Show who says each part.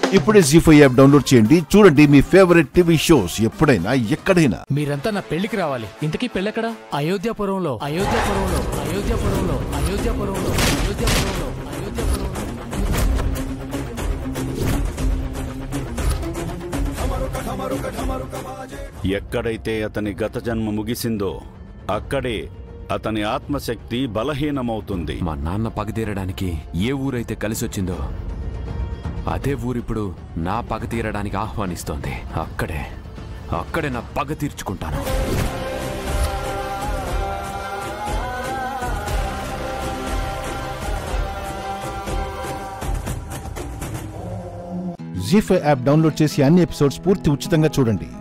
Speaker 1: ఇప్పుడే G five app download చేయండి చూడండి మీ ఫేవరెట్ టీవీ షోస్ ఎప్పుడైనా ఎక్కడైనా
Speaker 2: మీరంతా నా పెళ్లికి రావాలి ఇంతకీ పెళ్ళెక్కడ అయోధ్యపురంలో అయోధ్యపురంలో అయోధ్యపురంలో అయోధ్యపురంలో అయోధ్యపురంలో అయోధ్యపురంలో
Speaker 3: ఎక్కడైతే అతని గత జన్మ ముగిసిందో అక్కడే అతని ఆత్మశక్తి బలహీనమవుతుంది
Speaker 4: మా నాన్న పగ తీరడానికి ఏ ఊరైతే కలిసొచ్చిందో అదే ఊరిప్పుడు నా పగ తీరడానికి ఆహ్వానిస్తోంది అక్కడే అక్కడే నా పగ తీర్చుకుంటాను
Speaker 1: జీ ఫైవ్ యాప్ డౌన్లోడ్ చేసి అన్ని ఎపిసోడ్స్ పూర్తి ఉచితంగా చూడండి